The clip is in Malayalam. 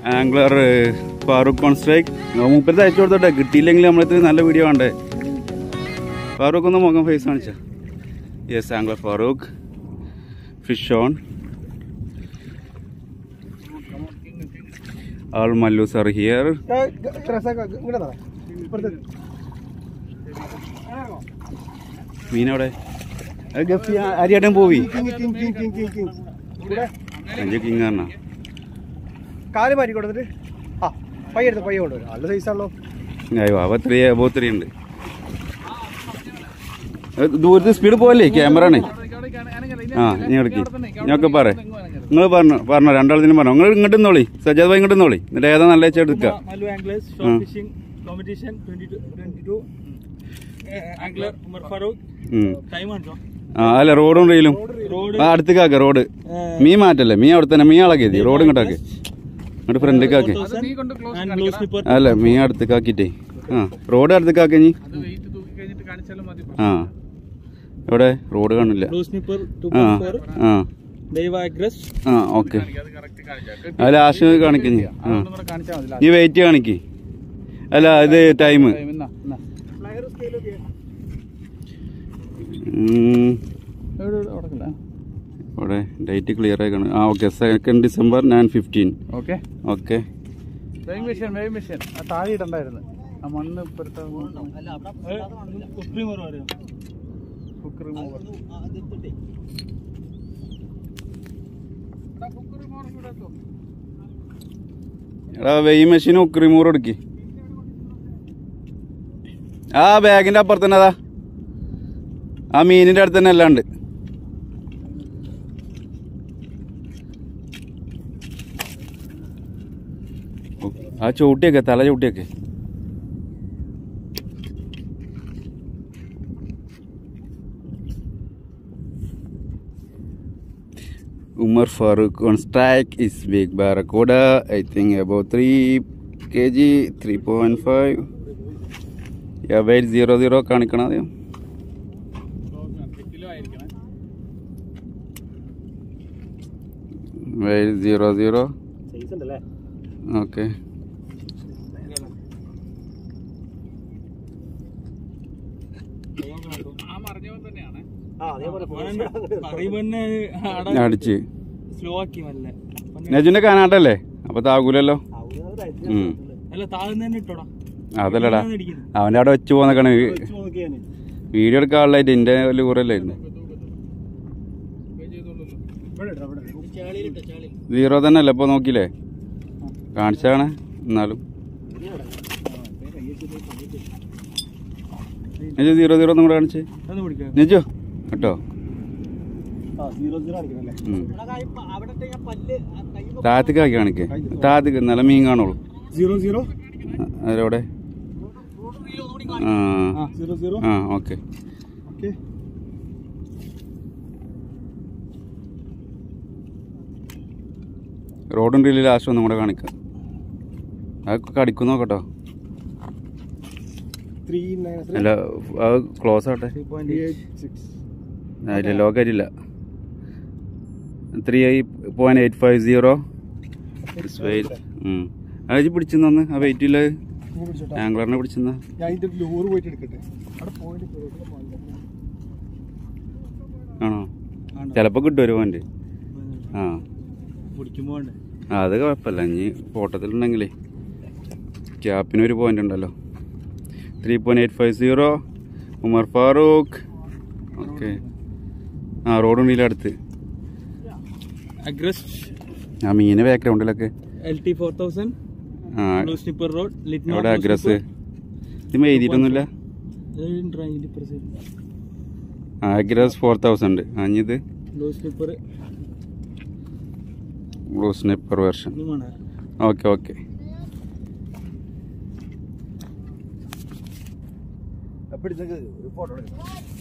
ആംഗ്ലർ ഫാറൂഖ് കോൺസ്ട്രൈക്ക് മൂപ്പര് അയച്ചു കൊടുത്തോട്ടെ കിട്ടിയില്ലെങ്കിൽ നമ്മളത് നല്ല വീഡിയോ വേണ്ടേ ഫാറൂഖ് ഒന്ന് മുഖം ഫേസ് കാണിച്ച yes angler Farooq fish on all Mallus are here മീനവിടെ ഗപ്പി അരിയാട്ടൻ പോയി അഞ്ച് കിങ് പറഞ്ഞ കാല് മാറ്റി കൊടുത്തിട്ട് ആ പയ്യ എടുത്ത് പയ്യ കൊണ്ടുവരും നല്ല സൈസാണല്ലോ അയ്യോ അവ ത്രീ അബോ ത്രീ ഉണ്ട് അത് ദൂരത്ത് സ്പീഡ് പോവല്ലേ ക്യാമറ ആണ് ആ നീ എടുക്കി ഞാനൊക്കെ പറ നിങ്ങൾ പറഞ്ഞു പറഞ്ഞോ രണ്ടാളത്തിനും പറഞ്ഞു നിങ്ങൾ ഇങ്ങോട്ട് നിന്നോളി സജാദ് ഭായി ഇങ്ങോട്ട് നിന്നോളി എന്നിട്ട് ഏതാ നല്ല വെച്ചാൽ എടുക്കുക Malu Anglers Hmm. Short Fishing Competition 22 22 uh, Angler Umar Farouk ഉം. time on ആ അല്ല റോഡും റെയിലും Road ആ അടുത്തേക്കാക്ക റോഡ് മീൻ മാറ്റല്ലേ മീൻ അവിടെ തന്നെ മീൻ ആളാക്കി മതി റോഡ് ഇങ്ങോട്ടാക്കി ഇങ്ങോട്ട് ഫ്രണ്ടിലേക്ക് ആക്കി 4000 and blue slipper അല്ല മീൻ അടുത്തേക്ക് ആക്കിട്ടേ ആ റോഡ് അടുത്തേക്ക് ആക്കി നീ ആ എവിടെ റോഡ് കാണില്ല blue snipper ആ 2.4 ആ Deva Aggress ആ ഓക്കെ ആ ലാസ്റ്റ് കാണിക്കുന്നേ ആ നീ വെയിറ്റ് കാണിക്ക് അല്ല ഇത് ടൈം ഇവിടെ ഡേറ്റ് ക്ലിയർ ആയി കാണും ആ okay second December nine fifteen okay okay weighing machine weighing machine ആ താഴെ ഇടണ്ടായിരുന്നു ആ മണ്ണ് പുരട്ടാൻ Uprimor അറിയോ കുക്ക് റിമൂവർ എടാ വെയ് മെഷീൻ ഉക്ക് റിമൂവർ എടുക്ക് ആ ബാഗിന്റെ അപ്പുറത്ത് തന്നെ അതാ ആ മീനിന്റെ അടുത്ത് തന്നെ എല്ലാം ഉണ്ട് ഓ, ആ ചവിട്ടിയൊക്കെ തല ചവിട്ടിയൊക്കെ Umar Farooq on strike is big barracuda. I think about 3 kg, 3.5. Yeah, weight 00 കാണിക്കണം ആദ്യം വെയിറ്റ് സീറോ സീറോ സൈസ് ഉണ്ടല്ലേ ഓക്കെ ആ അതേപോലെ പറയുമ്പന്നെ അടിച്ച് സ്ലോ ആക്കി നല്ല നജുന്റെ കാനാട്ടല്ലേ അപ്പൊ താകൂലല്ലോ ഉം. അല്ല താഴ്ന്നു തന്നെ ഇട്ടോടാ അതല്ലടാ ഇവിടുന്ന് ഇടിക്കുന്നു. അവന്റെ അവിടെ വെച്ച് പോന്നേക്കാണ് വീഡിയോ എടുക്കാനുള്ളതായിട്ട് എന്റെ ലൂറല്ലായിരുന്നു സീറോ തന്നെ അല്ലേ ഇപ്പൊ നോക്കിയില്ലേ കാണിച്ചാണ് എന്നാലും നെജു സീറോ സീറോ ഒന്നും കൂടെ കാണിച്ച് ഒന്ന് പിടിക്കാം നെജു കേട്ടോ ആ സീറോ സീറോ കാണിക്കണല്ലേ ഉം. താഴത്തേക്ക് ആക്കി കാണിക്കേ താഴത്തേക്ക് നല്ല മീൻ കാണുള്ളൂ സീറോ സീറോ അതിലവിടെ ആ സീറോ സീറോ ആ ഓക്കെ ഓക്കെ റോഡും ഡ്രില്ല് ലാസ്റ്റ് ഒന്നും കൂടെ കാണിക്കാം അതൊക്കെ കടിക്കും നോക്കട്ടോ ത്രീ നയൻ അല്ല അത് ക്ലോസ് ആവട്ടെ ത്രീ എയ്റ്റ് സിക്സ് അതില്ല ലോ കരില്ല three point eight five zero അത് പിടിച്ചെന്ന് ആ വെയിറ്റ് ഇല്ല നീ പിടിച്ചോട്ടാ ആംഗ്ലറിനെ പിടിച്ചെന്ന ഞാൻ ഇതിന്റെ ലൂറ് പോയിട്ട് എടുക്കട്ടെ അവിടെ പോയിട്ട് ആണോ ചിലപ്പോ കിട്ടും ഒരു പോയിന്റ് ആ പിടിക്കുമ്പോ ഉണ്ട് ആ, അത് കുഴപ്പമില്ല ഇനി ഫോട്ടത്തിലുണ്ടെങ്കിലേ ക്യാപ്പിന് ഒരു പോയിന്റ് ഉണ്ടല്ലോ three point eight five zero Umar Farooq okay ആ റോഡുണ്ടില്ല അടുത്ത് അഗ്രസ് ആ മീന് ബാക്ക്ഗ്രൗണ്ടിലൊക്കെ എൽ ടി ഫോർ തൗസൻഡ് ആ ബ്ലൂ സ്ലിപ്പർ റോഡ് എവിടെ അഗ്രസ് ഇത് എഴുതിയിട്ടൊന്നുമില്ല ആ അഗ്രസ് ഫോർ തൗസൻഡ് അഞ്ഞിത് blue slipper blue sniper version ഇതുമാണ് ഓക്കെ ഓക്കെ പിടിച്ചേക്ക് ഒരു ഫോട്ടോ എടുക്കാം